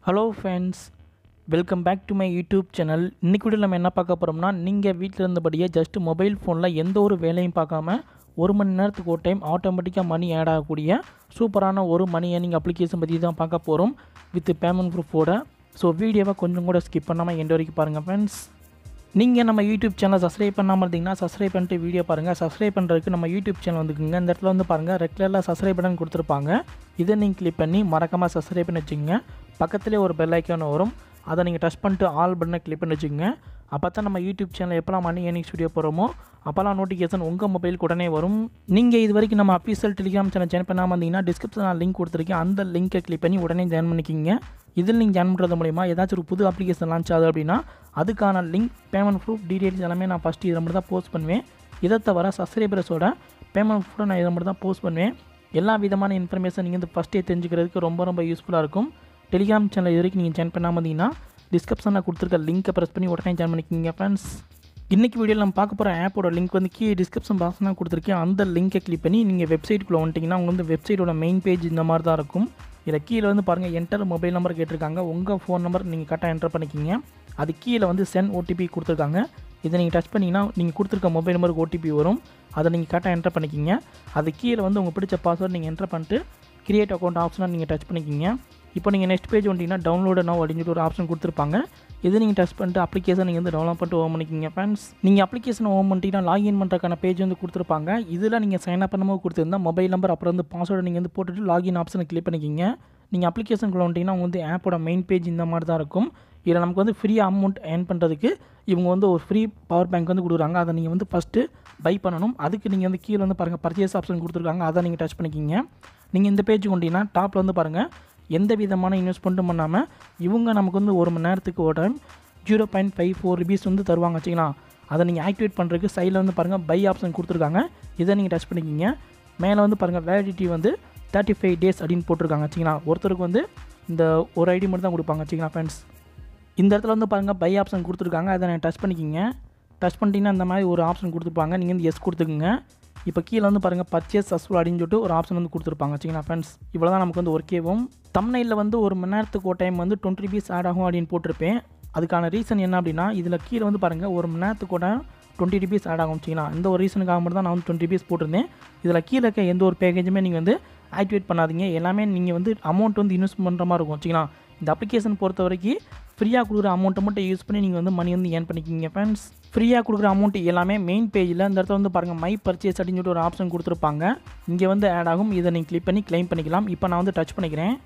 hello friends welcome back to my YouTube channel இன்றைக்கி video நம்ம என்ன பார்க்க போகிறோம்னா நீங்கள் வீட்டில் இருந்தபடியே ஜஸ்ட் மொபைல் ஃபோனில் எந்த ஒரு வேலையும் பார்க்காம ஒரு மணி நேரத்துக்கு ஒரு டைம் ஆட்டோமேட்டிக்காக மணி ஆட் ஆகக்கூடிய சூப்பரான ஒரு மணி ஏர்னிங் அப்ளிகேஷன் பற்றி தான் பார்க்க போகிறோம் வித் பேமெண்ட் ப்ரூஃபோட ஸோ வீடியோவை கொஞ்சம் கூட ஸ்கிப் பண்ணாமல் எண்ட் வரைக்கும் பாருங்கள் ஃப்ரெண்ட்ஸ் நீங்கள் நம்ம யூடியூப் சேனல் சப்ஸ்கிரைப் பண்ணாமல் இருந்தீங்கன்னா சப்ஸ்கிரைப் பண்ணிட்டு வீடியோ பாருங்கள் சப்ஸ்கிரைப் பண்ணுறதுக்கு நம்ம யூடியூப் சேனல் வந்துக்குங்க இந்த இடத்துல வந்து பாருங்கள் ரெகுலராக சப்ஸ்கிரைப் பட்டன் கொடுத்துருப்பாங்க இதை நீங்கள் கிளிக் பண்ணி மறக்காமல் சப்ஸ்கிரைப் பண்ணி வச்சுக்கோங்க பக்கத்துலேயே ஒரு பெல் ஐக்கான் வரும் அதை நீங்கள் டச் பண்ணிட்டு ஆல் பட்டனை கிளிக் பண்ணி வச்சுக்கோங்க அப்போ தான் நம்ம யூடியூப் சேனல் எப்போலாம் மணி ஏர்னிங் ஸ்டுடியோ போகிறோமோ அப்போலாம் நோட்டிஃபிகேஷன் உங்கள் மொபைலுக்கு உடனே வரும் நீங்கள் இது வரைக்கும் நம்ம அஃபீஷியல் டெலிகிராம் சேனல் ஜாயின் பண்ணாமல் இருந்தீங்கன்னா டிஸ்கிரிப்ஷனில் லிங்க் கொடுத்துருக்கேன் அந்த லிங்கை கிளிக் பண்ணி உடனே ஜாயின் பண்ணிக்கிங்க இதில் நீங்கள் ஜாயின் பண்ணுறது மூலிமா ஏதாச்சும் ஒரு புது அப்ளிகேஷன் லான்ச் ஆகுது அப்படின்னா அதுக்கான லிங்க் பேமெண்ட் ப்ரூஃப் டீட்டெயில்ஸ் எல்லாமே நான் ஃபஸ்ட்டு இதில் மட்டும் தான் போஸ்ட் பண்ணுவேன் இதை தவிர சப்ஸ்கிரைபர்ஸோட பேமெண்ட் ப்ரூஃப் நான் இதில் மட்டும் தான் போஸ்ட் பண்ணுவேன் எல்லா விதமான இன்ஃபர்மேஷன் நீங்கள் வந்து ஃபஸ்ட்டே தெரிஞ்சுக்கிறதுக்கு ரொம்ப ரொம்ப யூஸ்ஃபுல்லாக இருக்கும் டெலிகிராம் சேனல் இது வரைக்கும் நீங்கள் ஜாயின் பண்ணாமல் இருந்தீங்கன்னா டிஸ்கிரிப்ஷனில் கொடுத்துருக்க லிங்க்கை ப்ரெஸ் பண்ணி உடனே ஜாயின் பண்ணிக்கிங்க ஃப்ரெண்ட்ஸ் இன்றைக்கி வீடியோவில் நம்ம பார்க்க போகிற ஆப்போட லிங்க் வந்து கீழே டிஸ்கிரிப்ஷன் பாக்ஸ் தான் கொடுத்துருக்கேன் அந்த லிங்கை கிளிக் பண்ணி நீங்கள் வெப்சைட்டுக்குள்ளே வந்துட்டிங்கன்னா உங்களுக்கு வந்து வெப்சைட்டோட மெயின் பேஜ் இந்த மாதிரி தான் இருக்கும் இதில் கீழே வந்து பாருங்கள் என்டர் மொபைல் நம்பர் கேட்டிருக்காங்க உங்கள் ஃபோன் நம்பர் நீங்கள் கரெக்டாக என்டர் பண்ணிக்கிங்க அது கீழே வந்து சென்ட் ஓடிபி கொடுத்துருக்காங்க இதை நீங்கள் டச் பண்ணிங்கன்னா நீங்கள் கொடுத்துருக்க மொபைல் நம்பருக்கு ஓடிபி வரும் அதை நீங்கள் கரெக்டாக என்டர் பண்ணிக்கிங்க அது கீழே வந்து உங்கள் பிடிச்ச பாஸ்வேர்ட் நீங்கள் என்டர் பண்ணிட்டு கிரியேட் அக்கௌண்ட் ஆப்ஷனாக நீங்கள் டச் பண்ணிக்கிங்க இப்போ நீங்கள் நெக்ஸ்ட் பேஜ் வந்தீங்கன்னா டவுன்லோடு நோ அப்படின்னு சொல்லிட்டு ஒரு ஆப்ஷன் கொடுத்துருப்பாங்க இது நீங்கள் டச் பண்ணிட்டு அப்ளிகேஷன் நீங்கள் வந்து டவுன்லோட் பண்ணிட்டு ஓம் பண்ணிக்கிங்க ஃப்ரெண்ட்ஸ் நீங்கள் அப்ளிகேஷன் ஓம் பண்ணிட்டீங்கன்னா லாகின் பண்ணுறதுக்கான பேஜ் வந்து கொடுத்துருப்பாங்க இதில் நீங்கள் சைன் அப் பண்ணும்போது கொடுத்துருந்தா மொபைல் நம்பர் அப்புறம் வந்து பாஸ்வேர்டு நீங்கள் வந்து போட்டுட்டு லாகின் ஆப்ஷனை கிளிக் பண்ணிக்கிங்க நீங்கள் அப்ளிகேஷனுக்குள்ள வந்துட்டிங்கன்னா உங்க வந்து ஆப்போட மெயின் பேஜ் இந்த மாதிரி தான் இருக்கும் இதில் நமக்கு வந்து ஃப்ரீ அமௌண்ட் ஏர்ன் பண்ணுறதுக்கு இவங்க வந்து ஒரு ஃப்ரீ பவர் பேங்க் வந்து கொடுக்குறாங்க அதை நீங்கள் வந்து ஃபஸ்ட்டு பை பண்ணணும் அதுக்கு நீங்கள் வந்து கீழே வந்து பாருங்கள் பர்ச்சேஸ் ஆப்ஷன் கொடுத்துருக்காங்க அதை நீங்கள் டச் பண்ணிக்கிங்க நீங்கள் இந்த பேஜ் கொண்டீங்கன்னா டாப்பில் வந்து பாருங்கள் எந்த விதமான இன்வெஸ்ட்மெண்ட்டும் பண்ணாமல் இவங்க நமக்கு வந்து ஒரு மணி நேரத்துக்கு ஒரு time zero point five four rupees வந்து தருவாங்க வச்சுக்கலாம் அதை நீங்கள் ஆக்டிவேட் பண்ணுறதுக்கு சைடில் வந்து பாருங்கள் பை ஆப்ஷன் கொடுத்துருக்காங்க இதை நீங்கள் டச் பண்ணிக்கிங்க மேலே வந்து பாருங்கள் வேலிடிட்டி வந்து தேர்ட்டி ஃபைவ் டேஸ் அப்படின்னு போட்டிருக்காங்க வச்சிங்களா ஒருத்தருக்கு வந்து இந்த ஒரு ஐடி மட்டும் தான் கொடுப்பாங்க வச்சிங்களா ஃப்ரெண்ட்ஸ் இந்த இடத்துல வந்து பாருங்கள் பை ஆப்ஷன் கொடுத்துருக்காங்க அதை நான் டச் பண்ணிக்கிங்க டச் பண்ணிட்டீங்கன்னா இந்த மாதிரி ஒரு ஆப்ஷன் கொடுத்துருப்பாங்க நீங்கள் வந்து எஸ் கொடுத்துக்குங்க இப்போ கீழே வந்து பாருங்கள் பர்ச்சேஸ் சஸ்ஃபுல் அப்படின்னு சொல்லிட்டு ஒரு ஆப்ஷன் வந்து கொடுத்துருப்பாங்க வச்சிங்களா ஃப்ரெண்ட்ஸ் இவ்வளோ தான் நமக்கு வந்து ஒர்க்கேவும் தம்னையில் வந்து ஒரு மணி நேரத்துக்கு ஒரு டைம் வந்து டுவெண்ட்டி ருபீஸ் ஆட் ஆகும் அப்படின்னு போட்டிருப்பேன் அதுக்கான ரீசன் என்ன அப்படின்னா இதில் கீழே வந்து பாருங்கள் ஒரு மணி நேரத்துக்கு கூட டுவெண்ட்டி ருபீஸ் ஆட் ஆகும் வச்சிங்களா இந்த ஒரு ரீசனுக்காக மட்டும் தான் நான் வந்து டுவெண்ட்டி ருபீஸ் போட்டிருந்தேன் இதில் கீழே இருக்க எந்த ஒரு பேக்கேஜுமே நீங்கள் வந்து ஆக்டிவேட் பண்ணாதீங்க எல்லாமே நீங்கள் வந்து அமௌண்ட் வந்து இன்வெஸ்ட் பண்ணுற மாதிரி இருக்கும் வச்சிங்களா இந்த அப்ளிகேஷன் பொறுத்த வரைக்கும் ஃப்ரீயாக கொடுக்குற அமௌண்ட்டை மட்டும் யூஸ் பண்ணி நீங்கள் வந்து மணி வந்து ஏர்ன் பண்ணிக்கிங்க ஃப்ரெண்ட்ஸ் ஃப்ரீயாக கொடுக்குற அமௌண்ட் எல்லாமே மெயின் பேஜில் இந்த இடத்துல வந்து பாருங்கள் மை பர்ச்சேஸ் அப்படின்னு சொல்லிட்டு ஒரு ஆப்ஷன் கொடுத்துருப்பாங்க இங்கே வந்து ஆட் ஆகும் இதை நீங்கள் கிளிக் பண்ணி க்ளைம் பண்ணிக்கலாம் இப்போ நான் வந்து டச் பண்ணிக்கிறேன்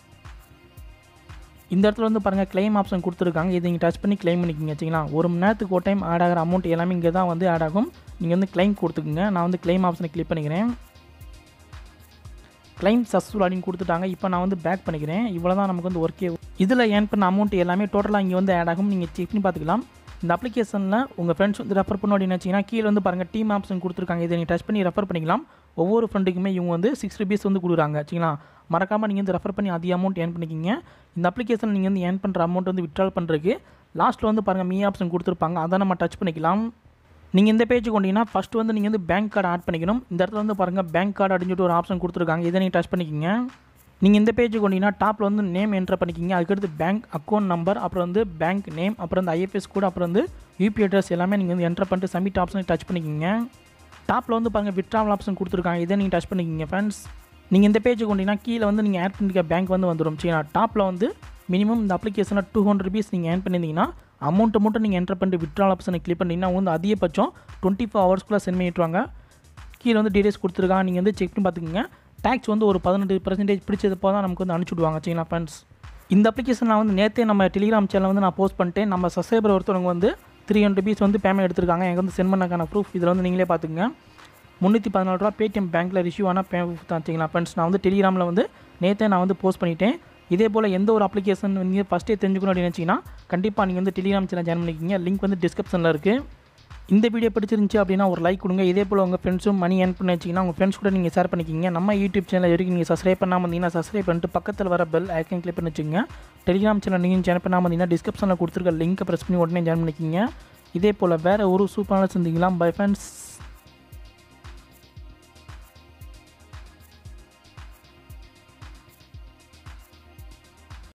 இந்த இடத்துல வந்து பாருங்கள் க்ளைம் ஆப்ஷன் கொடுத்துருக்காங்க இதை நீங்கள் டச் பண்ணி க்ளைம் பண்ணிக்கிங்க வச்சிங்களா ஒரு மணி நேரத்துக்கு ஒரு டைம் ஆட் ஆகிற அமௌண்ட் எல்லாமே இங்கே தான் வந்து ஆட் ஆகும் நீங்கள் வந்து க்ளைம் கொடுத்துக்குங்க நான் வந்து க்ளைம் ஆப்ஷனை கிளிக் பண்ணிக்கிறேன் க்ளைம் சக்ஸஸ்ஃபுல் அப்படின்னு கொடுத்துட்டாங்க இப்போ நான் வந்து பேக் பண்ணிக்கிறேன் இவ்வளோ தான் நமக்கு வந்து ஒர்க்கே இதில் ஏர்ன் பண்ண அமௌண்ட் எல்லாமே டோட்டலாக இங்கே வந்து ஆட் ஆகும் நீங்கள் செக் பண்ணி பார்த்துக்கலாம் இந்த அப்ளிகேஷனில் உங்கள் ஃப்ரெண்ட்ஸ் வந்து ரெஃபர் பண்ண அப்படின்னு வச்சிங்கன்னா கீழே வந்து பாருங்கள் டீம் ஆப்ஷன் கொடுத்துருக்காங்க இதை நீங்கள் டச் பண்ணி ரெஃபர் பண்ணிக்கலாம் ஒவ்வொரு ஃப்ரெண்டுக்குமே இவங்க வந்து சிக்ஸ் ருபீஸ் வந்து கொடுக்குறாங்க வச்சிங்களா மறக்காமல் நீங்கள் வந்து ரெஃபர் பண்ணி அதிக அமௌண்ட் ஏர்ன் பண்ணிக்கிங்க இந்த அப்ளிகேஷன் நீங்கள் வந்து ஏர்ன் பண்ணுற அமௌண்ட் வந்து விட்ரால் பண்ணுறதுக்கு லாஸ்ட்டில் வந்து பாருங்கள் மீ ஆப்ஷன் கொடுத்துருப்பாங்க அதை நம்ம டச் பண்ணிக்கலாம் நீங்கள் இந்த பேஜ் கொண்டீங்கன்னா ஃபஸ்ட்டு வந்து நீங்கள் வந்து பேங்க் கார்டு ஆட் பண்ணிக்கணும் இந்த இடத்துல வந்து பாருங்கள் பேங்க் கார்டு அப்படின்னு சொல்லிட்டு ஒரு ஆப்ஷன் கொடுத்துருக்காங்க இதை நீங்கள் டச் பண்ணிக்கிங்க நீங்கள் இந்த பேஜ் கொண்டீங்கன்னா டாப்பில் வந்து நேம் என்ட்ரு பண்ணிக்கிங்க அதுக்கடுத்து பேங்க் அக்கௌண்ட் நம்பர் அப்புறம் வந்து பேங்க் நேம் அப்புறம் வந்து ஐஎஃப்எஸ் கூட அப்புறம் வந்து யூபி அட்ரஸ் எல்லாமே நீங்கள் வந்து என்ட்ரு பண்ணிட்டு சப்மிட் ஆப்ஷனை டச் பண்ணிக்கிங்க டாப்பில் வந்து பாருங்கள் விட்ராவல் ஆப்ஷன் கொடுத்துருக்காங்க இதை நீங்கள் டச் பண்ணிக்கிங்க ஃப்ரெண்ட்ஸ் நீங்கள் இந்த பேஜ் கொண்டீங்கன்னா கீழே வந்து நீங்கள் ஆட் பண்ணிக்க பேங்க் வந்து வந்துடும் சரிங்களா டாப்பில் வந்து மினிமம் இந்த அப்ளிகேஷனில் டூ ஹண்ட்ரட் ருபீஸ் நீங்கள் ஏர்ன் பண்ணியிருந்தீங்கன்னா அமௌண்ட்டை மட்டும் நீங்கள் என்ட்ரு பண்ணிட்டு விட்ரால் ஆப்ஷனை கிளிக் பண்ணிங்கன்னா வந்து அதிகபட்சம் டுவெண்ட்டி ஃபோர் ஹவர்ஸ்க்குள்ளே சென்ட் பண்ணிட்டுருவாங்க கீழே வந்து டீடைல்ஸ் கொடுத்துருக்காங்க நீங்கள் வந்து செக் பண்ணி பார்த்துக்கோங்க டேக்ஸ் வந்து ஒரு பதினெட்டு பர்சன்டேஜ் பிடிச்சதுப்போ தான் நமக்கு வந்து அனுப்பிச்சி விடுவாங்க சரிங்களா ஃப்ரெண்ட்ஸ் இந்த அப்ளிகேஷன் நான் வந்து நேற்றே நம்ம டெலிகிராம் சேனல் வந்து நான் போஸ்ட் பண்ணிட்டேன் நம்ம சப்ஸ்கிரைபர் ஒருத்தவங்க வந்து த்ரீ ஹண்ட்ரட் ருபீஸ் வந்து பேமெண்ட் எடுத்திருக்காங்க எனக்கு வந்து சென்ட் பண்ணக்கான ப்ரூஃப் இதில் வந்து நீங்களே பார்த்துங்க முந்நூற்றி பதினாலு ரூபா பேடிஎம் பேங்க்கில் ரிசீவ் ஆனால் பே தான் வச்சிங்களா ஃப்ரெண்ட்ஸ் நான் வந்து டெலிகிராமில் வந்து நேற்றே நான் வந்து போஸ்ட் பண்ணிட்டேன் இதே போல் எந்த ஒரு அப்ளிகேஷன் நீங்கள் ஃபஸ்ட்டே தெரிஞ்சுக்கணும் அப்படின்னு நினச்சிங்கன்னா கண்டிப்பாக நீங்கள் வந்து டெலிகிராம் சேனல் ஜாயின் பண்ணிக்கிங்க லிங்க் வந்து டிஸ்கிரிப்ஷனில் இருக்குது இந்த வீடியோ பிடிச்சிருந்துச்சு அப்படின்னா ஒரு லைக் கொடுங்க இதே போல் உங்கள் ஃப்ரெண்ட்ஸும் மணி ஏர்ன் பண்ணி வச்சிங்கன்னா உங்கள் ஃப்ரெண்ட்ஸ் கூட நீங்கள் ஷேர் பண்ணிக்கிங்க நம்ம யூடியூப் சேனல் வரைக்கும் நீங்கள் சப்ஸ்கிரைப் பண்ணாமல் இருந்தீங்கன்னா சப்ஸ்கிரைப் பண்ணிட்டு பக்கத்தில் வர பெல் ஐக்கன் கிளிக் பண்ணி வச்சுங்க டெலிகிராம் சேனல் நீங்கள் ஜாயின் பண்ணாமல் இருந்தீங்கன்னா டிஸ்கிரிப்ஷனில் கொடுத்துருக்க லிங்க்கை ப்ரெஸ் பண்ணி உடனே ஜாயின் பண்ணிக்கிங்க இதே போல் வேறு ஒரு சூப்பரான சந்திக்கலாம் பை ஃப்ரெண்ட்ஸ்